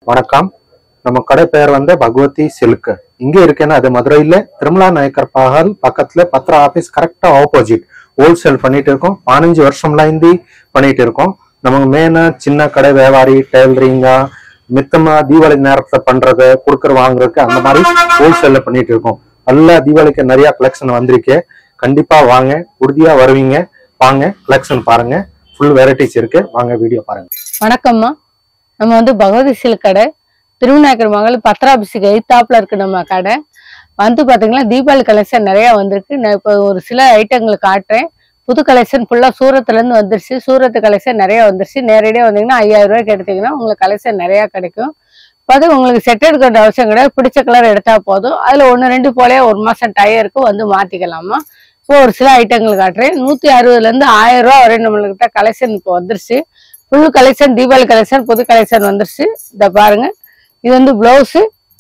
வணக்கம் நம்ம கடை பெயர் வந்து பகவதி சில்க் இங்க இருக்கேன்னா அது மதுரையில திருமலா நாயக்கர் பகல் பக்கத்துல பத்ரா ஆபீஸ் கரெக்டா ஆப்போசிட் ஹோல்சேல் பண்ணிட்டு இருக்கோம் பதினஞ்சு வருஷம்ல இருந்து பண்ணிட்டு இருக்கோம் நமக்கு மெயினா சின்ன கடை வியாபாரி டெய்லரிங்கா மித்தமா தீபாவளி நேரத்துல பண்றது கொடுக்கற வாங்குறதுக்கு அந்த மாதிரி ஹோல்சேல்ல பண்ணிட்டு இருக்கோம் நல்ல தீபாவளிக்கு நிறைய கலெக்ஷன் வந்திருக்கு கண்டிப்பா வாங்க உறுதியா வருவீங்க வாங்க கலெக்ஷன் பாருங்க ஃபுல் வெரைட்டிஸ் இருக்கு வாங்க வீடியோ பாருங்க வணக்கம்மா நம்ம வந்து பகவதி சில்க் கடை திருவிநாயக்கர் மகள் பத்திராபிஷுக்கு எய்த்தாப்புல இருக்கு நம்ம கடை வந்து பாத்தீங்கன்னா தீபாவளி கலெக்ஷன் நிறைய வந்திருக்கு நான் இப்போ ஒரு சில ஐட்டங்களை காட்டுறேன் புது கலெக்ஷன் ஃபுல்லா சூரத்துல இருந்து வந்துருச்சு சூரத்து கலெக்ஷன் நிறைய வந்துருச்சு நேரடியாக வந்தீங்கன்னா ஐயாயிரம் ரூபாய்க்கு எடுத்தீங்கன்னா உங்களுக்கு கலெக்ஷன் நிறைய கிடைக்கும் பார்த்து உங்களுக்கு செட் எடுக்க வேண்டிய அவசியம் கிடையாது பிடிச்ச கலர் எடுத்தா போதும் அதுல ஒன்று ரெண்டு போலே ஒரு மாசம் டயருக்கு வந்து மாத்திக்கலாமா இப்போ ஒரு சில ஐட்டங்கள் காட்டுறேன் நூத்தி அறுபதுல இருந்து ஆயிரம் ரூபா வரை நம்மளுக்கிட்ட கலெக்ஷன் இப்போ வந்துருச்சு ஃபுல் கலெக்ஷன் தீபாவளி கலெக்ஷன் புது கலெக்ஷன் வந்துருச்சு இத பாருங்க இது வந்து பிளவுஸு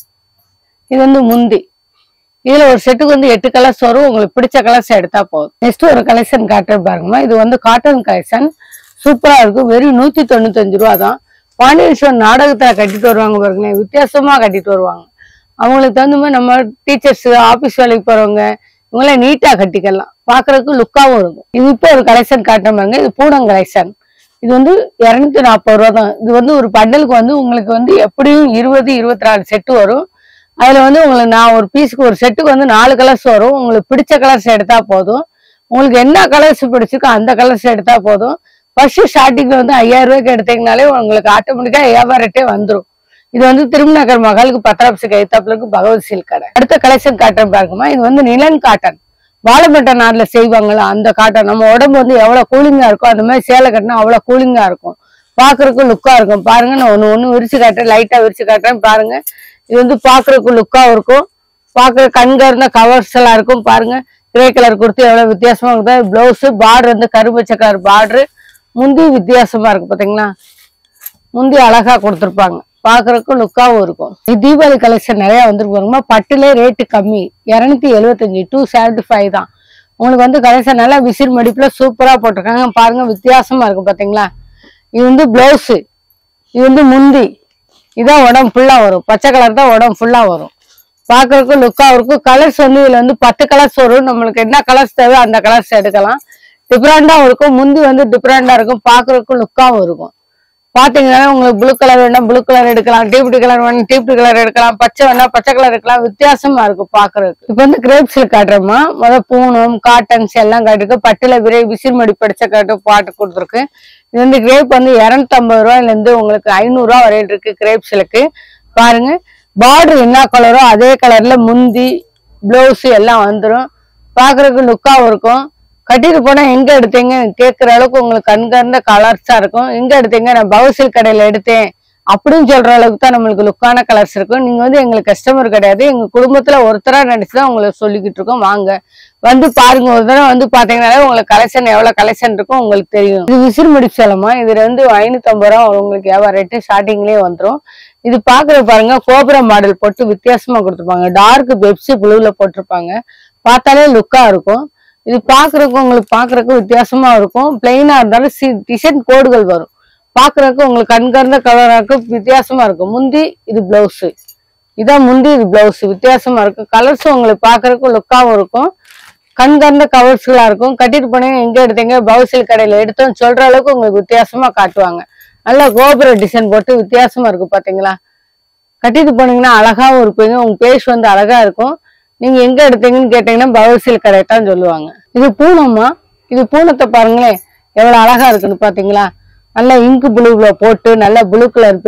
இது வந்து முந்தி இதுல ஒரு செட்டுக்கு வந்து எட்டு கலர்ஸ் வரும் உங்களுக்கு பிடிச்ச கலர்ஸ் எடுத்தா போதும் நெக்ஸ்ட் ஒரு கலெக்ஷன் காட்டுறேன் பாருங்கம்மா இது வந்து காட்டன் கலெக்ஷன் சூப்பரா இருக்கும் வெறும் நூத்தி தொண்ணூத்தஞ்சு ரூபா தான் பாண்டியேஸ்வரன் நாடகத்துல கட்டிட்டு வருவாங்க பாருங்களேன் வித்தியாசமா கட்டிட்டு வருவாங்க அவங்களுக்கு தகுந்த மாதிரி நம்ம டீச்சர்ஸ் ஆபீஸ் வேலைக்கு போறவங்க இவங்களாம் நீட்டா கட்டிக்கலாம் பாக்குறதுக்கு லுக்காவும் இருக்கும் இது இப்போ ஒரு கலெக்ஷன் காட்டுறேன் பாருங்க இது பூனம் கலெக்ஷன் இது வந்து இருநூத்தி நாற்பது ரூபா தான் இது வந்து ஒரு பண்டலுக்கு வந்து உங்களுக்கு வந்து எப்படியும் இருபது இருபத்தி நாலு செட்டு வரும் அதுல வந்து உங்களுக்கு நான் ஒரு பீஸுக்கு ஒரு செட்டுக்கு வந்து நாலு கலர்ஸ் வரும் உங்களுக்கு பிடிச்ச கலர்ஸ் எடுத்தா போதும் உங்களுக்கு என்ன கலர்ஸ் பிடிச்சிருக்கோ அந்த கலர்ஸ் எடுத்தா போதும் ஃபர்ஸ்ட் ஸ்டார்டிங்ல வந்து ஐயாயிரம் ரூபாய்க்கு எடுத்தீங்கனாலே உங்களுக்கு ஆட்டோமேட்டிக்கா வியாபாரட்டே வந்துரும் இது வந்து திருமநகர் மகளுக்கு பத்திராபிஷேக கைத்தாப்புலக்கு பகவத் சில்க் கடை அடுத்த கலெக்ஷன் காட்டன் பாருங்கம்மா இது வந்து நிலன் காட்டன் வாழைப்பட்ட நார்ல செய்வாங்கல்ல அந்த காட்டன் நம்ம உடம்பு வந்து எவ்வளவு கூலிங்கா இருக்கும் அந்த மாதிரி சேலை கட்டினா அவ்வளவு கூலிங்கா இருக்கும் பாக்குறதுக்கு லுக்கா இருக்கும் பாருங்க நான் ஒண்ணு ஒண்ணு விரிச்சு காட்டுறேன் லைட்டா விரிச்சு காட்டுறேன் பாருங்க இது வந்து பாக்குறதுக்கு லுக்கா இருக்கும் பாக்குற கண்கர்ந்த கவர்ஸ் எல்லாம் இருக்கும் பாருங்க கிரே கலர் கொடுத்து எவ்வளவு வித்தியாசமா இருக்குது பிளவுஸ் பார்டர் வந்து கரும்பச்சை கலர் பார்டர் முந்தி வித்தியாசமா இருக்கு பாத்தீங்களா முந்தி அழகா கொடுத்துருப்பாங்க பாக்குறதுக்கு லுக்காவும் இருக்கும் இது தீபாவளி கலெக்ஷன் நிறைய வந்திருப்பாங்க பட்டுலே ரேட்டு கம்மி இருநூத்தி எழுபத்தஞ்சு டூ செவன்டி ஃபைவ் தான் உங்களுக்கு வந்து கலெக்ஷன் நல்லா விசிறு மடிப்புல சூப்பரா போட்டிருக்காங்க பாருங்க வித்தியாசமா இருக்கு பாத்தீங்களா இது வந்து பிளவுஸ் இது வந்து முந்தி இதான் உடம்பு ஃபுல்லா வரும் பச்சை கலர் தான் உடம்பு ஃபுல்லா வரும் பாக்குறதுக்கு லுக்கா இருக்கும் கலர்ஸ் வந்து இதுல வந்து பத்து கலர்ஸ் வரும் நம்மளுக்கு என்ன கலர்ஸ் தேவை அந்த கலர்ஸ் எடுக்கலாம் டிஃப்ரெண்டா இருக்கும் முந்தி வந்து டிஃப்ரெண்டா இருக்கும் பாக்குறதுக்கு லுக்காவும் இருக்கும் பாத்தீங்கன்னா உங்களுக்கு ப்ளூ கலர் வேணா ப்ளூ கலர் எடுக்கலாம் டீப்டி கலர் வேணா டீப்டி கலர் எடுக்கலாம் பச்சை வேணா பச்சை கலர் எடுக்கலாம் வித்தியாசமா இருக்கும் பாக்குறதுக்கு இப்போ வந்து கிரேப்ஸ்ல காட்டுறோமா முத பூனம் காட்டன்ஸ் எல்லாம் காட்டிருக்கு பட்டுல விரை விசில் மடி படிச்ச காட்டு பாட்டு கொடுத்துருக்கு இது வந்து கிரேப் வந்து இரநூத்தம்பது ரூபாயில இருந்து உங்களுக்கு ஐநூறு ரூபா வரையிட்டு இருக்கு கிரேப்ஸ்லுக்கு பாருங்க பார்டர் என்ன கலரோ அதே கலர்ல முந்தி பிளவுஸ் எல்லாம் வந்துரும் பாக்குறதுக்கு லுக்காவும் இருக்கும் கட்டிட்டு போனா எங்க எடுத்தீங்க கேட்குற அளவுக்கு உங்களுக்கு கண்கர்ந்த கலர்ஸா இருக்கும் எங்க எடுத்தீங்க நான் பவுசில் கடையில எடுத்தேன் அப்படின்னு சொல்ற அளவுக்கு தான் நம்மளுக்கு லுக்கான கலர்ஸ் இருக்கும் நீங்க வந்து எங்களுக்கு கஸ்டமர் கிடையாது எங்க குடும்பத்துல ஒருத்தரா நினைச்சுதான் உங்களுக்கு சொல்லிக்கிட்டு இருக்கோம் வாங்க வந்து பாருங்க ஒரு தடவை வந்து பாத்தீங்கன்னாலே உங்களுக்கு கலெக்ஷன் எவ்வளவு கலெக்ஷன் இருக்கும் உங்களுக்கு தெரியும் இது விசிறு முடிப்பு சேலமா இதுல வந்து ஐநூத்தி ஐம்பது ரூபா உங்களுக்கு வியாபாரம் ரேட்டு ஸ்டார்டிங்லயே வந்துரும் இது பாக்குற பாருங்க கோபுர மாடல் போட்டு வித்தியாசமா கொடுத்துருப்பாங்க டார்க் பெப்சி ப்ளூல போட்டிருப்பாங்க பார்த்தாலே லுக்கா இருக்கும் இது பாக்குறதுக்கு உங்களுக்கு பாக்குறதுக்கு வித்தியாசமா இருக்கும் பிளெயினா இருந்தாலும் டிசைன் கோடுகள் வரும் பாக்குறதுக்கு உங்களுக்கு கண்கர்ந்த கலரா இருக்கும் வித்தியாசமா இருக்கும் முந்தி இது பிளவுஸ் இதான் முந்தி இது பிளவுஸ் வித்தியாசமா இருக்கும் கலர்ஸும் உங்களுக்கு பாக்குறதுக்கு லுக்காவும் இருக்கும் கண்கர்ந்த கவர்ஸ்களா இருக்கும் கட்டிட்டு போனீங்க எங்க எடுத்தீங்க பவுசில் கடையில எடுத்தோம் சொல்ற அளவுக்கு உங்களுக்கு வித்தியாசமா காட்டுவாங்க நல்லா கோபுர டிசைன் போட்டு வித்தியாசமா இருக்கும் பாத்தீங்களா கட்டிட்டு போனீங்கன்னா அழகாவும் இருப்பீங்க உங்க பேஸ் வந்து அழகா இருக்கும் நீங்க எங்க எடுத்தீங்கன்னு கேட்டீங்கன்னா பவசில் கடை தான் சொல்லுவாங்க இது பூனம்மா இது பூனத்தை பாருங்களேன் எவ்வளவு அழகா இருக்குன்னு பாத்தீங்களா நல்லா இங்கு ப்ளூல போட்டு நல்ல ப்ளூ கலர்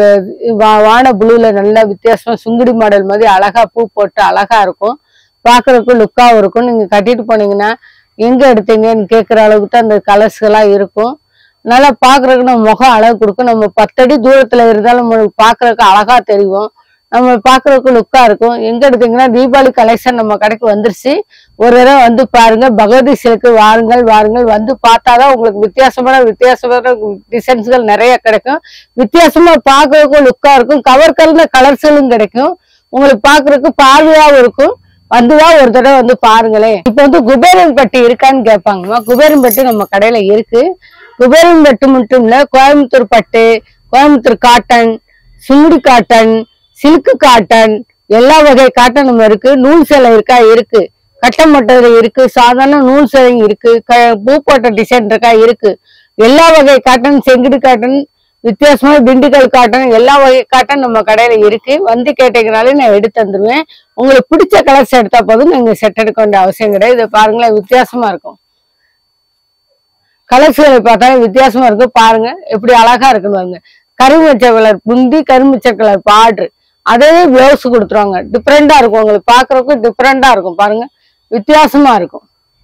வான ப்ளூல நல்ல வித்தியாசமா சுங்குடி மாடல் மாதிரி அழகா பூ போட்டு அழகா இருக்கும் பாக்குறதுக்கு லுக்காவும் இருக்கும் நீங்க கட்டிட்டு போனீங்கன்னா எங்க எடுத்தீங்கன்னு கேட்குற அளவுக்கு தான் அந்த கலர்ஸ் எல்லாம் இருக்கும் நல்லா பாக்குறதுக்கு நம்ம முகம் அழகு கொடுக்கும் நம்ம பத்தடி தூரத்துல இருந்தாலும் நம்மளுக்கு பாக்குறதுக்கு அழகா தெரியும் நம்ம பாக்குறதுக்கு லுக்கா இருக்கும் எங்க எடுத்தீங்கன்னா தீபாவளி கலெக்ஷன் நம்ம கடைக்கு வந்துருச்சு ஒரு தடவை வந்து பாருங்க பகவதி சில்க்கு வாருங்கள் வாருங்கள் வந்து பார்த்தாதான் உங்களுக்கு வித்தியாசமான வித்தியாசமான டிசைன்ஸ்கள் நிறைய கிடைக்கும் வித்தியாசமா பார்க்கறதுக்கும் லுக்கா இருக்கும் கவர் கலந்த கலர்ஸ்களும் கிடைக்கும் உங்களுக்கு பார்க்கறதுக்கு பார்வையாவும் இருக்கும் வந்துதான் ஒரு தடவை வந்து பாருங்களேன் இப்போ வந்து குபேரன் பட்டி இருக்கான்னு கேட்பாங்கம்மா குபேரன் பட்டி நம்ம கடையில இருக்கு குபேரன் பட்டு மட்டும் இல்ல கோயம்புத்தூர் பட்டு Coimbatore cotton Sungudi cotton silk cotton எல்லா வகை காட்டனும் இருக்கு நூல் சேலை இருக்கா இருக்கு கட்டமட்டது இருக்கு சாதாரண நூல் சேலை இருக்கு க- பூ போட்ட டிசைன் இருக்கா இருக்கு எல்லா வகை காட்டன் செங்குடி காட்டன் வித்தியாசமா திண்டுக்கல் காட்டன் எல்லா வகை காட்டன் நம்ம கடையில இருக்கு வந்து கேட்டீங்கனாலே நான் எடுத்து தந்துருவேன் உங்களுக்கு பிடிச்ச கலர்ஸ் எடுத்தா போதும் நீங்க செட் எடுக்க வேண்டிய அவசியம் கிடையாது இதை பாருங்களேன் வித்தியாசமா இருக்கும் கலர்ஸ்களை பார்த்தாலும் வித்தியாசமா இருக்கு பாருங்க எப்படி அழகா இருக்குன்னு பாருங்க கரும்பச்சை கலர் புந்தி கரும்பச்சை கலர் பார்டர் அதே பிளவுஸ் கொடுத்துருவாங்க டிஃப்ரெண்டா இருக்கும் உங்களுக்கு பாக்குறதுக்கு டிஃப்ரெண்டா இருக்கும் பாருங்க வித்தியாசமா இருக்கும்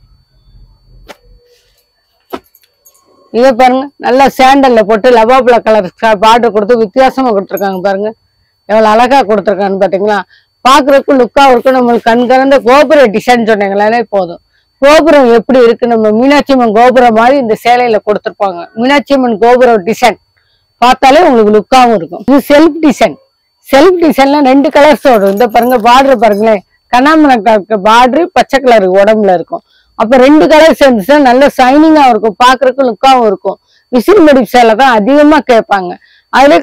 இதை பாருங்க நல்லா சாண்டல்ல போட்டு லவாப்ல கலர் பார்டர் கொடுத்து வித்தியாசமா கொடுத்துருக்காங்க பாருங்க எவ்வளவு அழகா கொடுத்துருக்காங்க பாத்தீங்களா பாக்குறதுக்கு லுக்கா இருக்கும் நம்மளுக்கு கண் கறந்த கோபுர டிசைன் சொன்னீங்களாலே போதும் கோபுரம் எப்படி இருக்கு நம்ம மீனாட்சி அம்மன் கோபுரம் மாதிரி இந்த சேலையில கொடுத்துருப்பாங்க மீனாட்சி அம்மன் கோபுரம் டிசைன் பார்த்தாலே உங்களுக்கு லுக்காவும் இருக்கும் இது செல்ஃப் டிசைன் செல்ஃப் டிசைன்ல ரெண்டு கலர்ஸ் வரும் இந்த பாருங்க பார்டர் பாருங்களேன் கண்ணாமணக்க பார்டர் பச்சை கலர் உடம்புல இருக்கும் அப்ப ரெண்டு கலர் சேர்ந்துச்சுன்னா நல்ல சைனிங்கா இருக்கும் பாக்குறதுக்கு லுக்காவும் இருக்கும் விசில் மடிப்பு சேலை தான் அதிகமா கேட்பாங்க அதுல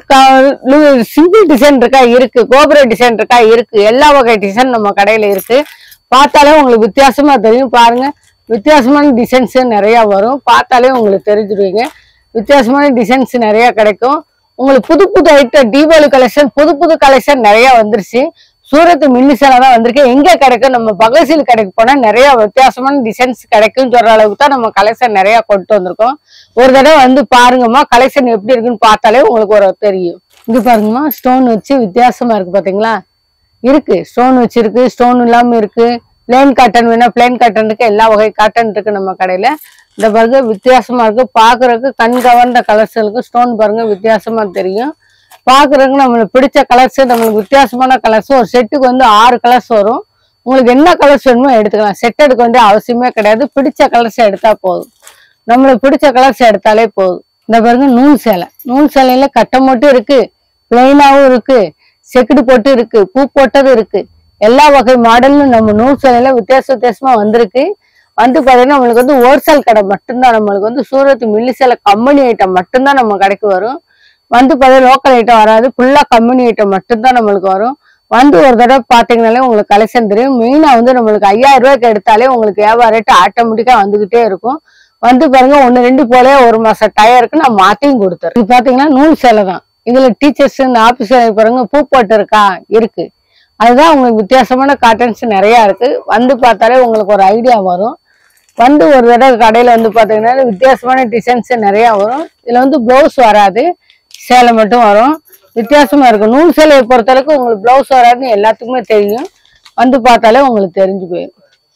சிங்கிள் டிசைன் இருக்கா இருக்கு கோபுர டிசைன் இருக்கா இருக்கு எல்லா வகை டிசைன் நம்ம கடையில இருக்கு பார்த்தாலே உங்களுக்கு வித்தியாசமா தெரியும் பாருங்க வித்தியாசமான டிசைன்ஸ் நிறைய வரும் பார்த்தாலே உங்களுக்கு தெரிஞ்சிருவீங்க வித்தியாசமான டிசைன்ஸ் நிறைய கிடைக்கும் உங்களுக்கு புது புது ஐட்டம் தீபாவளி கலெக்ஷன் புது புது கலெக்ஷன் நிறைய வந்துருச்சு சூரத் மின்னிசல தான் வந்திருக்கு எங்க கிடைக்கும் நம்ம பகசீல் கடைக்கு போனா நிறைய வித்தியாசமான டிசைன்ஸ் கிடைக்கும் சொல்ற அளவுக்கு தான் நம்ம கலெக்ஷன் நிறைய கொண்டு வந்திருக்கோம் ஒரு தடவை வந்து பாருங்கம்மா கலெக்ஷன் எப்படி இருக்குன்னு பார்த்தாலே உங்களுக்கு ஒரு தெரியும் இங்க பாருங்கம்மா ஸ்டோன் வச்சு வித்தியாசமா இருக்கு பாத்தீங்களா இருக்கு ஸ்டோன் வச்சிருக்கு ஸ்டோன் இல்லாம இருக்கு பிளேன் காட்டன் வேணா பிளேன் காட்டன் இருக்கு எல்லா வகை காட்டன் இருக்கு நம்ம கடையில இந்த பாருங்க வித்தியாசமா இருக்கு பாக்குறதுக்கு கண் கவர்ந்த கலர்ஸ் இருக்கு ஸ்டோன் பாருங்க வித்தியாசமா தெரியும் பாக்குறதுக்கு நம்மளுக்கு பிடிச்ச கலர்ஸ் நம்மளுக்கு வித்தியாசமான கலர்ஸ் ஒரு செட்டுக்கு வந்து ஆறு கலர்ஸ் வரும் உங்களுக்கு என்ன கலர்ஸ் வேணுமோ எடுத்துக்கலாம் செட் எடுக்க வேண்டிய அவசியமே கிடையாது பிடிச்ச கலர்ஸ் எடுத்தா போதும் நம்மளுக்கு பிடிச்ச கலர்ஸ் எடுத்தாலே போதும் இந்த பாருங்க நூல் சேலை நூல் சேலையில கட்டம் மட்டும் இருக்கு பிளைனாவும் இருக்கு செக்குடு போட்டு இருக்கு பூ போட்டது இருக்கு எல்லா வகை மாடலும் நம்ம நூல் சேலையில வித்தியாச வித்தியாசமா வந்திருக்கு வந்து பாத்தீங்கன்னா நம்மளுக்கு வந்து ஹோல்சேல் கடை மட்டும்தான் நம்மளுக்கு வந்து சூரத் மில்லி சேலை கம்பெனி ஐட்டம் மட்டும்தான் நம்ம கடைக்கு வரும் வந்து பார்த்தா லோக்கல் ஐட்டம் வராது ஃபுல்லா கம்பெனி ஐட்டம் மட்டும்தான் நம்மளுக்கு வரும் வந்து ஒரு தடவை பாத்தீங்கனாலே உங்களுக்கு கலெக்ஷன் தெரியும் மெயினா வந்து நம்மளுக்கு ஐயாயிரம் ரூபாய்க்கு எடுத்தாலே உங்களுக்கு வியாபார ரேட்டு ஆட்டோமேட்டிக்கா வந்துகிட்டே இருக்கும் வந்து பாருங்க ஒன்னு ரெண்டு போலே ஒரு மாசம் டயருக்கு நான் மாத்தியும் கொடுத்துறேன் இது பாத்தீங்கன்னா நூல் சேலை தான் இதுல டீச்சர்ஸ் இந்த ஆபீஸ் பாருங்க பூ போட்டு இருக்கா இருக்கு அதுதான் உங்களுக்கு வித்தியாசமான காட்டன்ஸ் நிறைய இருக்கு வந்து பார்த்தாலே உங்களுக்கு ஒரு ஐடியா வரும் வந்து ஒரு தடவை கடையில வந்து பாத்தீங்கன்னா வித்தியாசமான டிசைன்ஸ் நிறைய வரும் இதுல வந்து பிளவுஸ் வராது சேலை மட்டும் வரும் வித்தியாசமா இருக்கும் நூல் சேலையை பொறுத்தளவுக்கு உங்களுக்கு பிளவுஸ் வராதுன்னு எல்லாத்துக்குமே தெரியும் வந்து பார்த்தாலே உங்களுக்கு தெரிஞ்சு போயிடும்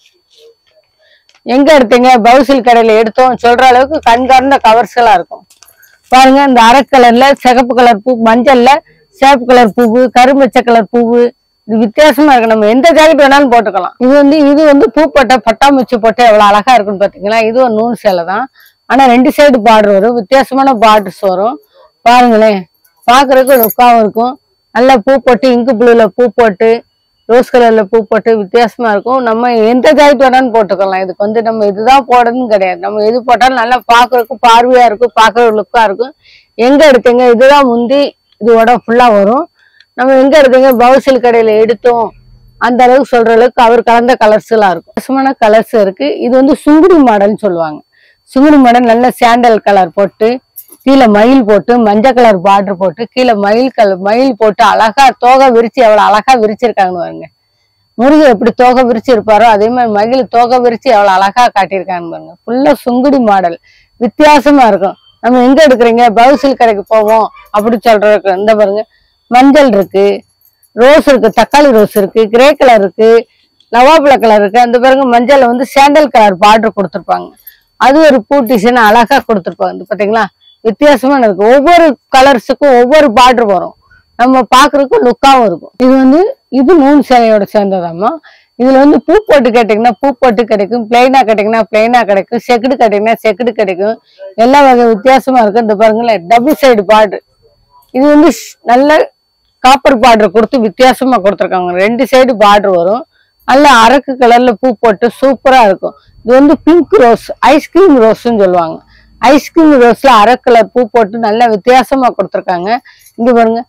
எங்க எடுத்தீங்க பவுசில் கடையில எடுத்தோம் சொல்ற அளவுக்கு கண்கார்ந்த கவர்ஸ்களா இருக்கும் பாருங்க இந்த அரை கலர்ல சிகப்பு கலர் பூ மஞ்சள்ல சேப்பு கலர் பூவு கரும்பச்சை கலர் பூவு இது வித்தியாசமா இருக்கு நம்ம எந்த ஜாக்கெட் வேணாலும் போட்டுக்கலாம் இது வந்து இது வந்து பூ போட்ட பட்டாம்பூச்சி போட்டு எவ்வளவு அழகா இருக்குன்னு பாத்தீங்களா இது ஒரு நூல் சேலை தான் ஆனா ரெண்டு சைடு பார்டர் வரும் வித்தியாசமான பார்டர்ஸ் வரும் பாருங்களேன் பாக்குறதுக்கு லுக்காவும் இருக்கும் நல்லா பூ போட்டு இங்கு ப்ளூல பூ போட்டு ரோஸ் கலர்ல பூ போட்டு வித்தியாசமா இருக்கும் நம்ம எந்த ஜாக்கெட் வேணாலும் போட்டுக்கலாம் இதுக்கு வந்து நம்ம இதுதான் போடணும்னு கிடையாது நம்ம எது போட்டாலும் நல்லா பாக்குறதுக்கு பார்வையா இருக்கும் பாக்குற லுக்கா இருக்கும் எங்க எடுத்தீங்க இதுதான் முந்தி இதோட ஃபுல்லா வரும் நம்ம எங்க எடுத்தீங்க பவுசில் கடையில எடுத்தோம் அந்த அளவுக்கு சொல்ற அளவுக்கு அவர் கலந்த கலர்ஸ் எல்லாம் இருக்கும் வித்தியாசமான கலர்ஸ் இருக்கு இது வந்து சுங்குடி மாடல்னு சொல்லுவாங்க சுங்குடி மாடல் நல்ல சாண்டல் கலர் போட்டு கீழே மயில் போட்டு மஞ்சள் கலர் பார்டர் போட்டு கீழே மயில் கலர் மயில் போட்டு அழகா தோகை விரிச்சு எவ்வளவு அழகா விரிச்சிருக்காங்கன்னு பாருங்க முருகன் எப்படி தோகை விரிச்சு இருப்பாரோ அதே மாதிரி மயில் தோகை விரிச்சு எவ்வளவு அழகா காட்டியிருக்காங்க பாருங்க ஃபுல்லா சுங்குடி மாடல் வித்தியாசமா இருக்கும் நம்ம எங்க எடுக்கிறீங்க பவுசில் கடைக்கு போவோம் அப்படி சொல்றதுக்கு இந்த பாருங்க மஞ்சள் இருக்கு ரோஸ் இருக்கு தக்காளி ரோஸ் இருக்கு கிரே கலர் இருக்கு நவாப்பழ கலர் இருக்கு அந்த பிறகு மஞ்சள்ல வந்து சாண்டல் கலர் பார்டர் கொடுத்துருப்பாங்க அது ஒரு பூ டிசைன் அழகா கொடுத்துருப்பாங்க இந்த பாத்தீங்களா வித்தியாசமா இருக்கு ஒவ்வொரு கலர்ஸுக்கும் ஒவ்வொரு பார்டர் வரும் நம்ம பாக்குறதுக்கு லுக்காவும் இருக்கும் இது வந்து இது நூல் சேலையோட சேர்ந்ததாம்மா இதுல வந்து பூ போட்டு கேட்டீங்கன்னா பூ போட்டு கிடைக்கும் பிளைனா கேட்டீங்கன்னா பிளைனா கிடைக்கும் செக்குடு கேட்டீங்கன்னா செக்குடு கிடைக்கும் எல்லா வகை வித்தியாசமா இருக்கு இந்த பாருங்களேன் டபுள் சைடு பார்டர் இது வந்து ஷ்- நல்ல காப்பர் பார்டர் கொடுத்து வித்தியாசமா கொடுத்துருக்காங்க ரெண்டு சைடு பார்டர் வரும் நல்ல அரக்கு கலர்ல பூ போட்டு சூப்பரா இருக்கும் இது வந்து பிங்க் ரோஸ் ஐஸ்கிரீம் ரோஸ்ன்னு சொல்லுவாங்க ஐஸ்கிரீம் ரோஸ்ல அரை கலர் பூ போட்டு நல்ல வித்தியாசமா கொடுத்துருக்காங்க இங்க பாருங்க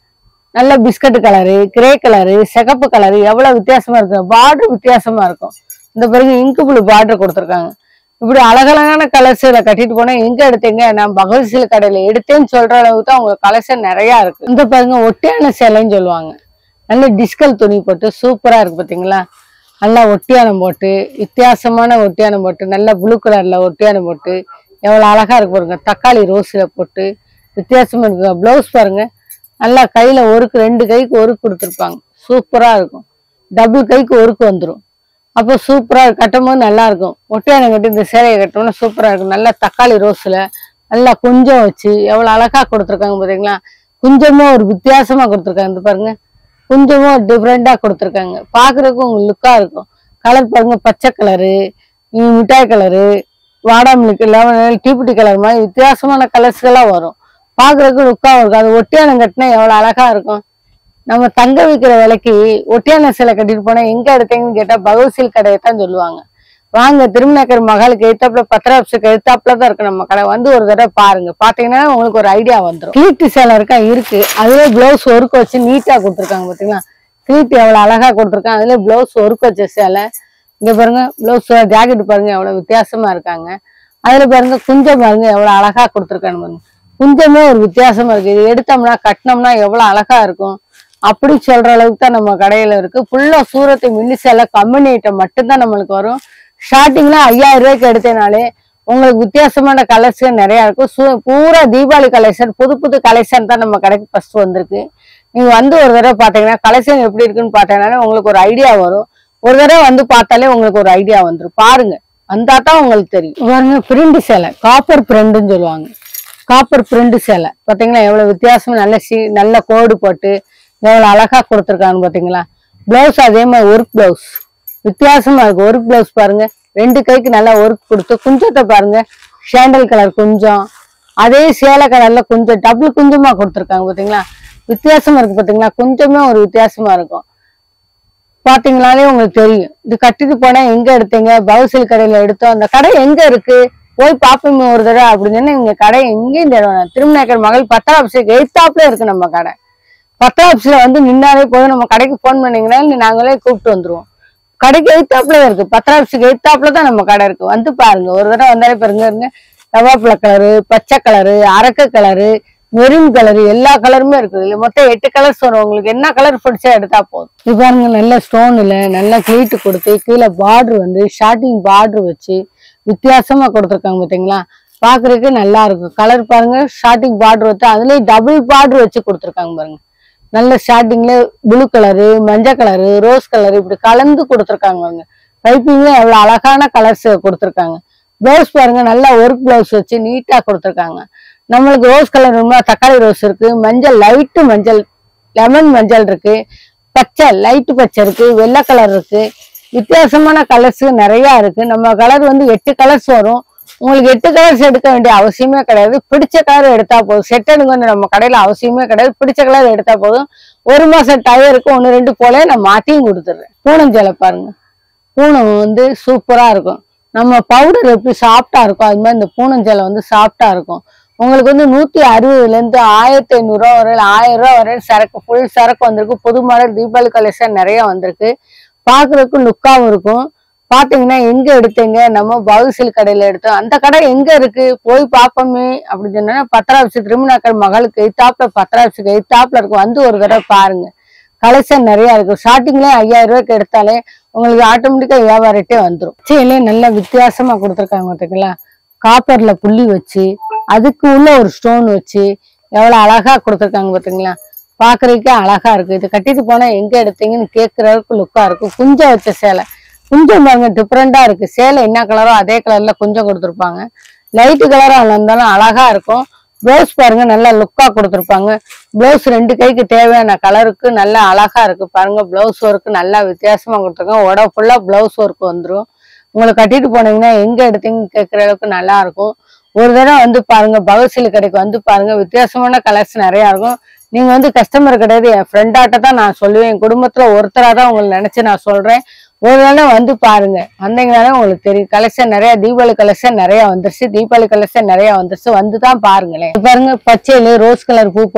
நல்ல பிஸ்கட் கலரு கிரே கலரு சிகப்பு கலரு எவ்வளவு வித்தியாசமா இருக்கு பார்டர் வித்தியாசமா இருக்கும் இந்த பிறகு இங்கு புளு பார்டர் கொடுத்துருக்காங்க இப்படி அழகழகான கலர்ஸ் இதை கட்டிட்டு போனா எங்க எடுத்தீங்க நான் பகவத் சில்க் கடையில எடுத்தேன்னு சொல்ற அளவுக்கு தான் உங்களுக்கு கலெக்ஷன் நிறைய இருக்கு இந்த பாருங்க ஒட்டியான சேலைன்னு சொல்லுவாங்க நல்ல டிஸ்கல் துணி போட்டு சூப்பரா இருக்கு பாத்தீங்களா நல்லா ஒட்டியானம் போட்டு வித்தியாசமான ஒட்டியானம் போட்டு நல்ல ப்ளூ கலர்ல ஒட்டியானம் போட்டு எவ்வளவு அழகா இருக்கு பாருங்க தக்காளி ரோஸ்ல போட்டு வித்தியாசமா இருக்கு பிளவுஸ் பாருங்க நல்லா கையில ஒருக்கு ரெண்டு கைக்கு ஒருக்கு கொடுத்துருப்பாங்க சூப்பரா இருக்கும் டபுள் கைக்கு ஒருக்கு வந்துடும் அப்போ சூப்பரா கட்டும்போது நல்லா இருக்கும் ஒட்டியானம் கட்டி இந்த சேலையை கட்டோம்னா சூப்பரா இருக்கும் நல்லா தக்காளி ரோஸ்ல நல்லா குஞ்சம் வச்சு எவ்வளவு அழகா கொடுத்துருக்காங்க பாத்தீங்களா குஞ்சமா ஒரு வித்தியாசமா கொடுத்துருக்காங்க இந்த பாருங்க குஞ்சமா டிஃப்ரெண்டா கொடுத்துருக்காங்க பாக்குறதுக்கு உங்களுக்கு லுக்கா இருக்கும் கலர் பாருங்க பச்சை கலரு மிட்டாய் கலரு வாடாமலுக்கு லெமன் டீப்புட்டி கலர் மாதிரி வித்தியாசமான கலர்ஸ்கெல்லாம் வரும் பாக்குறதுக்கு லுக்காவும் இருக்கும் அது ஒட்டியானம் கட்டினா எவ்வளவு அழகா இருக்கும் நம்ம தங்க விற்கிற விலைக்கு ஒட்டியான சிலை கட்டிட்டு போனா எங்க எடுத்தீங்கன்னு கேட்டா பகவசில் கடையை தான் சொல்லுவாங்க வாங்க திருமணக்கர் மகளுக்கு எழுத்தாப்புல பத்திராப்ஸுக்கு எழுத்தாப்புல தான் இருக்கு நம்ம கடை வந்து ஒரு தடவை பாருங்க பாத்தீங்கன்னா உங்களுக்கு ஒரு ஐடியா வந்துடும் கிளீட்டு சேலை இருக்கா இருக்கு அதுல பிளவுஸ் ஒர்க் வச்சு நீட்டா கொடுத்துருக்காங்க பாத்தீங்களா கிளீட் எவ்வளவு அழகா கொடுத்துருக்காங்க அதுல பிளவுஸ் ஒர்க் வச்ச சேலை இங்க பாருங்க பிளவுஸ் ஜாக்கெட் பாருங்க எவ்வளவு வித்தியாசமா இருக்காங்க அதுல பாருங்க குஞ்சம் பாருங்க எவ்வளவு அழகா கொடுத்துருக்காங்க பாருங்க குஞ்சமே ஒரு வித்தியாசமா இருக்கு இது எடுத்தோம்னா கட்டினோம்னா எவ்வளவு அழகா இருக்கும் அப்படி சொல்ற அளவுக்கு தான் நம்ம கடையில இருக்கு ஃபுல்லா சூரத்தை மின்னி சேலை கம்பெனி ஐட்டம் மட்டும்தான் நம்மளுக்கு வரும் ஸ்டார்டிங்ல ஐயாயிரம் ரூபாய்க்கு எடுத்தேனாலே உங்களுக்கு வித்தியாசமான கலர்ஸ் நிறைய இருக்கும் சு- பூரா தீபாவளி கலெக்ஷன் புது புது கலெக்ஷன் தான் நம்ம கடைக்கு ஃபர்ஸ்ட் வந்திருக்கு நீங்க வந்து ஒரு தடவை பாத்தீங்கன்னா கலெக்ஷன் எப்படி இருக்குன்னு பார்த்தீங்கன்னா உங்களுக்கு ஒரு ஐடியா வரும் ஒரு தடவை வந்து பார்த்தாலே உங்களுக்கு ஒரு ஐடியா வந்துரும் பாருங்க வந்தா தான் உங்களுக்கு தெரியும் பாருங்க பிரிண்ட் சேலை காப்பர் பிரிண்ட்னு சொல்லுவாங்க காப்பர் பிரிண்ட் சேலை பாத்தீங்களா எவ்வளவு வித்தியாசமா நல்ல சி நல்ல கோடு போட்டு எவ்வளவு அழகா கொடுத்துருக்காங்க பாத்தீங்களா பிளவுஸ் அதே மாதிரி ஒர்க் பிளவுஸ் வித்தியாசமா இருக்கு ஒர்க் பிளவுஸ் பாருங்க ரெண்டு கைக்கு நல்லா ஒர்க் கொடுத்து குஞ்சத்தை பாருங்க சாண்டல் கலர் குஞ்சம் அதே சேலை கலர்ல கொஞ்சம் டபுள் குஞ்சமா கொடுத்துருக்காங்க பாத்தீங்களா வித்தியாசமா இருக்கு பாத்தீங்களா கொஞ்சமே ஒரு வித்தியாசமா இருக்கும் பாத்தீங்களாலே உங்களுக்கு தெரியும் இது கட்டிட்டு போனா எங்க எடுத்தீங்க பவுசில் கடையில எடுத்தோம் அந்த கடை எங்க இருக்கு போய் பாப்போமே ஒரு தடவை அப்படின்னு இங்க கடை எங்கேயும் தேடுவேன் திருமணக்கர் மகள் பத்தாபிஷேக் எய்த்தாப்ல இருக்கு நம்ம கடை பத்தாபிஸ்ல வந்து நின்னாலே போதும் நம்ம கடைக்கு ஃபோன் பண்ணீங்கன்னா இல்ல நாங்களே கூப்பிட்டு வந்துருவோம் கடைக்கு எய்த்தாப்புல இருக்கு பத்திராபிஷேக் எய்த்தாப்புல தான் நம்ம கடை இருக்கு வந்து பாருங்க ஒரு தடவை வந்தாலே பாருங்க இருங்க ரவாப்புல கலரு பச்சை கலரு அரக்கு கலரு மெரூன் கலரு எல்லா கலருமே இருக்குது இல்ல மொத்தம் எட்டு கலர்ஸ் வரும் உங்களுக்கு என்ன கலர் பிடிச்சா எடுத்தா போதும் இது பாருங்க நல்ல ஸ்டோன்ல நல்ல கிளீட்டு கொடுத்து கீழே பார்டர் வந்து ஷார்ட்டிங் பார்டர் வச்சு வித்தியாசமா கொடுத்துருக்காங்க பாத்தீங்களா பாக்குறதுக்கு நல்லா இருக்கும் கலர் பாருங்க ஷார்ட்டிங் பார்டர் வச்சு அதுலயும் டபுள் பார்டர் வச்சு கொடுத்துருக்காங்க பாருங்க நல்ல ஸ்டார்டிங்ல ப்ளூ கலரு மஞ்சள் கலரு ரோஸ் கலர் இப்படி கலந்து கொடுத்துருக்காங்க பாருங்க பைப்பிங்ல எவ்வளவு அழகான கலர்ஸ் கொடுத்துருக்காங்க பிளவுஸ் பாருங்க நல்லா ஒர்க் பிளவுஸ் வச்சு நீட்டா கொடுத்துருக்காங்க நம்மளுக்கு ரோஸ் கலர் வேணுமா தக்காளி ரோஸ் இருக்கு மஞ்சள் லைட்டு மஞ்சள் லெமன் மஞ்சள் இருக்கு பச்சை லைட்டு பச்சை இருக்கு வெள்ளை கலர் இருக்கு வித்தியாசமான கலர்ஸ் நிறைய இருக்கு நம்ம கலர் வந்து எட்டு கலர்ஸ் வரும் உங்களுக்கு எட்டு கலர்ஸ் எடுக்க வேண்டிய அவசியமே கிடையாது பிடிச்ச கலர் எடுத்தா போதும் செட் எடுங்க நம்ம கடையில அவசியமே கிடையாது பிடிச்ச கலர் எடுத்தா போதும் ஒரு மாசம் டயருக்கு ஒன்று ரெண்டு போல நான் மாத்தியும் கொடுத்துட்றேன் பூனஞ்சலை பாருங்க பூனம் வந்து சூப்பரா இருக்கும் நம்ம பவுடர் எப்படி சாஃப்டா இருக்கும் அது மாதிரி இந்த பூனஞ்சலை வந்து சாஃப்டா இருக்கும் உங்களுக்கு வந்து நூத்தி அறுபதுல இருந்து ஆயிரத்தி ஐநூறு ரூபா வரை ஆயிரம் ரூபா வரை சரக்கு ஃபுல் சரக்கு வந்திருக்கு புது மாடல் தீபாவளி கலெக்ஷன் நிறைய வந்திருக்கு பாக்குறதுக்கு லுக்காவும் இருக்கும் பாத்தீங்கன்னா எங்க எடுத்தீங்க நம்ம பவுசில் கடையில எடுத்தோம் அந்த கடை எங்க இருக்கு போய் பார்ப்போமே அப்படின்னு சொன்னா பத்திராபிஷு திருமணாக்கள் மகளுக்கு எய்த்தாப்புல பத்திராபிஷுக்கு எய்த்தாப்புல இருக்கும் வந்து ஒரு தடவை பாருங்க கலெக்ஷன் நிறைய இருக்கு ஸ்டார்டிங்ல ஐயாயிரம் ரூபாய்க்கு எடுத்தாலே உங்களுக்கு ஆட்டோமேட்டிக்கா வியாபாரட்டே வந்துடும் சேலே நல்ல வித்தியாசமா கொடுத்துருக்காங்க பாத்தீங்களா காப்பர்ல புள்ளி வச்சு அதுக்கு உள்ள ஒரு ஸ்டோன் வச்சு எவ்வளவு அழகா கொடுத்துருக்காங்க பாத்தீங்களா பாக்குறதுக்கே அழகா இருக்கு இது கட்டிட்டு போனா எங்க எடுத்தீங்கன்னு கேட்கிற அளவுக்கு லுக்கா இருக்கும் குஞ்சம் வச்ச சேலை குஞ்சம் பாருங்க டிஃப்ரெண்டா இருக்கு சேலை என்ன கலரோ அதே கலர்ல குஞ்சம் கொடுத்துருப்பாங்க லைட்டு கலரா இருந்தாலும் அழகா இருக்கும் ப்ளவுஸ் பாருங்க நல்லா லுக்கா கொடுத்துருப்பாங்க ப்ளவுஸ் ரெண்டு கைக்கு தேவையான கலருக்கு நல்லா அழகா இருக்கு பாருங்க ப்ளவுஸ் ஒர்க் நல்லா வித்தியாசமா கொடுத்துருக்காங்க உடம்பு ஃபுல்லா ப்ளவுஸ் ஒர்க் வந்துரும் உங்களை கட்டிட்டு போனீங்கன்னா எங்க எடுத்தீங்கன்னு கேட்குற அளவுக்கு நல்லா இருக்கும் ஒரு தடவை வந்து பாருங்க பகசில் கடைக்கு வந்து பாருங்க வித்தியாசமான கலர்ஸ் நிறைய இருக்கும் நீங்க வந்து கஸ்டமர் கிடையாது என் ஃப்ரெண்டாட்ட தான் நான் சொல்லுவேன் என் குடும்பத்துல ஒருத்தரா தான் உங்களை நினைச்சு நான் சொல்றேன் ஒரு தடவை வந்து பாருங்க வந்தீங்கனாலே உங்களுக்கு தெரியும் கலெக்ஷன் நிறைய தீபாவளி கலெக்ஷன் நிறைய வந்துருச்சு தீபாவளி கலெக்ஷன் நிறைய வந்துருச்சு வந்து தான் பாருங்களேன் இப்ப பாருங்க பச்சையில ரோஸ் கலர் பூ போட்டு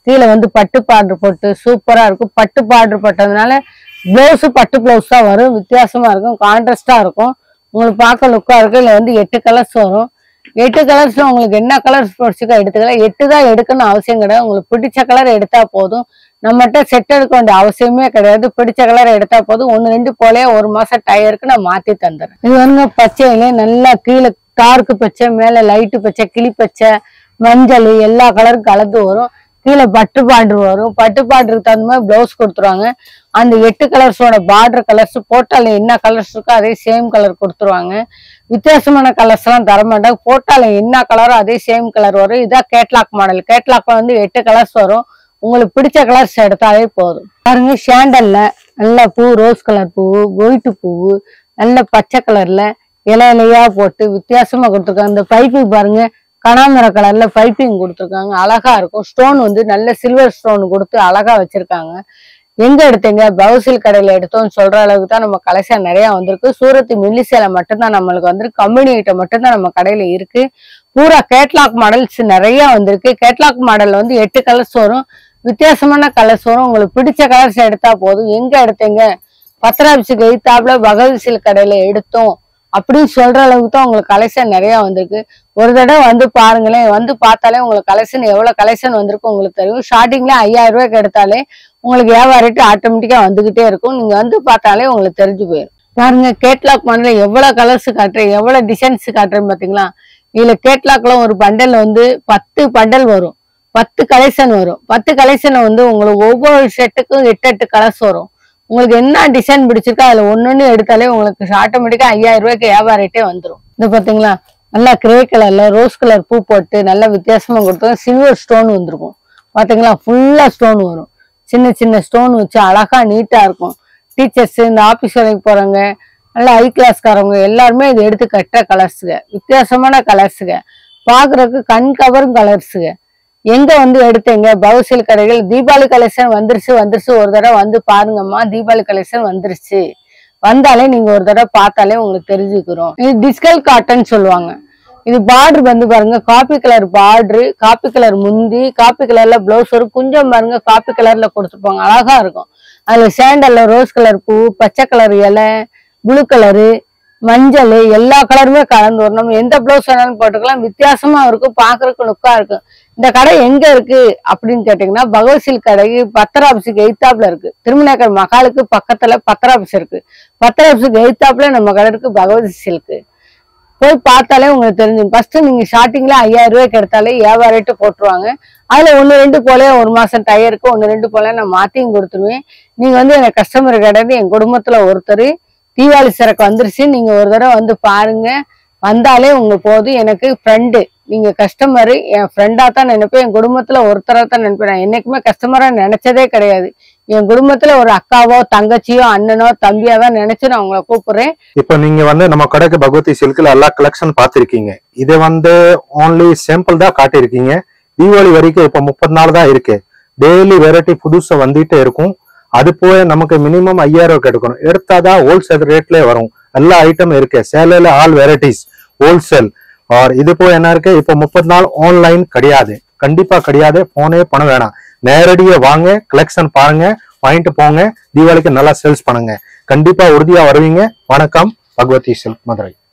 கீழே வந்து பட்டு பார்டர் போட்டு சூப்பரா இருக்கும் பட்டு பார்டர் போட்டதுனால பிளவுஸ் பட்டு பிளவுஸ் தான் வரும் வித்தியாசமா இருக்கும் கான்ட்ராஸ்டா இருக்கும் உங்களுக்கு பார்க்க லுக்கா இருக்கும் இதுல வந்து எட்டு கலர்ஸ் வரும் எட்டு கலர்ஸ்ல உங்களுக்கு என்ன கலர்ஸ் பிடிச்சிக்கோ எடுத்துக்கலாம் எட்டு தான் எடுக்கணும் அவசியம் கிடையாது உங்களுக்கு பிடிச்ச கலர் எடுத்தா போதும் நம்மகிட்ட செட் எடுக்க வேண்டிய அவசியமே கிடையாது பிடிச்ச கலர் எடுத்தா போதும் ஒன்னு ரெண்டு போலே ஒரு மாசம் டயருக்கு நான் மாத்தி தந்துடுறேன் இது வந்து பச்சையிலே நல்லா கீழே டார்க் பச்சை மேல லைட்டு பச்சை கிளி பச்சை மஞ்சள் எல்லா கலரும் கலந்து வரும் கீழே பட்டு பார்டர் வரும் பட்டு பார்டருக்கு தகுந்த மாதிரி பிளவுஸ் கொடுத்துருவாங்க அந்த எட்டு கலர்ஸோட பார்டர் கலர்ஸ் போட்டால என்ன கலர்ஸ் இருக்கோ அதே சேம் கலர் கொடுத்துருவாங்க வித்தியாசமான கலர்ஸ் எல்லாம் தர மாட்டாங்க போட்டால என்ன கலரோ அதே சேம் கலர் வரும் இதான் கேட்லாக் மாடல் கேட்லாக்ல வந்து எட்டு கலர்ஸ் வரும் உங்களுக்கு பிடிச்ச கலர்ஸ் எடுத்தாலே போதும் பாருங்க ஷேண்டல்ல நல்ல பூ ரோஸ் கலர் பூ ஒயிட்டு பூவு நல்ல பச்சை கலர்ல இலை இலையா போட்டு வித்தியாசமா கொடுத்துருக்காங்க இந்த பைப்பிங் பாருங்க கனாமர கலர்ல பைப்பிங் கொடுத்துருக்காங்க அழகா இருக்கும் ஸ்டோன் வந்து நல்ல சில்வர் ஸ்டோன் கொடுத்து அழகா வச்சிருக்காங்க எங்க எடுத்தீங்க பவுசில் கடையில எடுத்தோம்னு சொல்ற அளவுக்கு தான் நம்ம கலெக்ஷன் நிறைய வந்திருக்கு சூரத் மில்லி சேலை மட்டும்தான் நம்மளுக்கு வந்திருக்கு கம்பெனி ஐட்டம் மட்டும்தான் நம்ம கடையில இருக்கு பூரா கேட்லாக் மாடல்ஸ் நிறைய வந்திருக்கு கேட்லாக் மாடல் வந்து எட்டு கலர்ஸ் வரும் வித்தியாசமான கலர்ஸ் வரும் உங்களுக்கு பிடிச்ச கலர்ஸ் எடுத்தா போதும் எங்க எடுத்தீங்க பத்திராபிஷுக்கு எய்த்தாப்புல பகவத் சில்க் கடையில எடுத்தோம் அப்படின்னு சொல்ற அளவுக்கு தான் உங்களுக்கு கலெக்ஷன் நிறைய வந்திருக்கு ஒரு தடவை வந்து பாருங்களேன் வந்து பார்த்தாலே உங்களுக்கு கலெக்ஷன் எவ்வளவு கலெக்ஷன் வந்திருக்கு உங்களுக்கு தெரியும் ஸ்டார்டிங்ல ஐயாயிரம் ரூபாய்க்கு எடுத்தாலே உங்களுக்கு வியாபாரிட்டு ஆட்டோமேட்டிக்கா வந்துகிட்டே இருக்கும் நீங்க வந்து பார்த்தாலே உங்களுக்கு தெரிஞ்சு போயிடும் பாருங்க கேட்லாக் மாடல எவ்வளவு கலர்ஸ் காட்டுறேன் எவ்வளவு டிசைன்ஸ் காட்டுறேன் பாத்தீங்களா இதுல கேட்லாக்ல ஒரு பண்டல் வந்து பத்து பண்டல் வரும் பத்து கலெக்ஷன் வரும் பத்து கலெக்ஷன் வந்து உங்களுக்கு ஒவ்வொரு செட்டுக்கும் எட்டு எட்டு கலர்ஸ் வரும் உங்களுக்கு என்ன டிசைன் பிடிச்சிருக்கோ அதுல ஒன்னொன்னு எடுத்தாலே உங்களுக்கு ஆட்டோமேட்டிக்கா ஐயாயிரம் ரூபாய்க்கு வியாபாரிட்டே வந்துரும் இது பாத்தீங்களா நல்லா கிரே கலர்ல ரோஸ் கலர் பூ போட்டு நல்ல வித்தியாசமா கொடுத்தா சில்வர் ஸ்டோன் வந்திருக்கும் பாத்தீங்களா ஃபுல்லா ஸ்டோன் வரும் சின்ன சின்ன ஸ்டோன் வச்சு அழகா நீட்டா இருக்கும் டீச்சர்ஸ் இந்த ஆபீஸ் வேலைக்கு போறவங்க நல்ல ஹை கிளாஸ்காரவங்க எல்லாருமே இது எடுத்து கட்டுற கலர்ஸுங்க வித்தியாசமான கலர்ஸுங்க பாக்குறதுக்கு கண் கவரும் கலர்ஸுங்க எங்க வந்து எடுத்தீங்க பவுசில் கடைகள் தீபாவளி கலெக்ஷன் வந்துருச்சு வந்துருச்சு ஒரு தடவை வந்து பாருங்கம்மா தீபாவளி கலெக்ஷன் வந்துருச்சு வந்தாலே நீங்க ஒரு தடவை பார்த்தாலே உங்களுக்கு தெரிஞ்சுக்கிறோம் இது டிஸ்கல் காட்டன் சொல்லுவாங்க இது பார்டர் வந்து பாருங்க coffee colour border coffee colour முந்தி காப்பி கலர்ல பிளவுஸ் வரும் குஞ்சம் பாருங்க காப்பி கலர்ல கொடுத்துருப்பாங்க அழகா இருக்கும் அதுல சேண்டல்ல ரோஸ் கலர் பூ பச்சை கலர் இலை ப்ளூ கலரு மஞ்சள் எல்லா கலருமே கலந்து வரும் நம்ம எந்த பிளவுஸ் வேணாலும் போட்டுக்கலாம் வித்தியாசமா இருக்கும் பாக்குறதுக்கு லுக்கா இருக்கும் இந்த கடை எங்க இருக்கு அப்படின்னு கேட்டீங்கன்னா பகவத் சில்க் கடை பத்திர ஆபீஸுக்கு எய்த்தாப்ல இருக்கு திருமணக்கர் மகாலுக்கு பக்கத்துல பத்திர ஆபீஸ் இருக்கு பத்திர ஆபீஸுக்கு எய்த்தாப்ல நம்ம கடை இருக்கு பகவத் சில்க் போய் பார்த்தாலே உங்களுக்கு தெரிஞ்சும் ஃபர்ஸ்ட் நீங்க ஸ்டார்டிங்ல ஐயாயிரம் ரூபாய்க்கு எடுத்தாலே வியாபாரம் ரேட்டு போட்டுருவாங்க அதுல ஒண்ணு ரெண்டு போல ஒரு மாசம் டயருக்கு ஒண்ணு ரெண்டு போல நான் மாத்தியும் கொடுத்துருவேன் நீங்க வந்து எங்க கஸ்டமர் கிடையாது என் குடும்பத்துல ஒருத்தர் தீபாவளி சரக்கு வந்துருச்சு நீங்க ஒரு தடவை வந்து பாருங்க வந்தாலே உங்களுக்கு போதும் எனக்கு ஃப்ரெண்டு நீங்க கஸ்டமர் என் ஃப்ரெண்டா தான் நினைப்பேன் என் குடும்பத்துல ஒருத்தரா தான் நினைப்பேன் நான் என்னைக்குமே கஸ்டமரா நினைச்சதே கிடையாது என் குடும்பத்துல ஒரு அக்காவோ தங்கச்சியோ அண்ணனோ தம்பியா தான் நினைச்சு நான் உங்களை கூப்பிடுறேன் இப்போ நீங்க வந்து நம்ம கடைக்கு பகவதி சில்க்ல எல்லா கலெக்ஷன் பார்த்திருக்கீங்க இது வந்து ஓன்லி சாம்பிள் தான் காட்டியிருக்கீங்க தீபாவளி வரைக்கும் இப்போ முப்பது நாள் தான் இருக்கு டெய்லி வெரைட்டி புதுசா வந்துட்டே இருக்கும் அது போய் நமக்கு மினிமம் ஐயாயிரம் ரூபாய்க்கு எடுக்கணும் எடுத்தாதான் ஹோல்சேல் ரேட்ல வரும் எல்லா ஐட்டம் இருக்கு சேலையில ஆல் வெரைட்டிஸ் ஹோல்சேல் ஆர் இது போய் என்ன இருக்கு இப்போ முப்பது நாள் ஆன்லைன் கிடையாது கண்டிப்பா கிடையாது போனே பண்ண வேணாம் நேரடியா வாங்க கலெக்ஷன் பாருங்க வாங்கிட்டு போங்க தீபாவளிக்கு நல்லா சேல்ஸ் பண்ணுங்க கண்டிப்பா உறுதியா வருவீங்க வணக்கம் பகவதி சில்க் மதுரை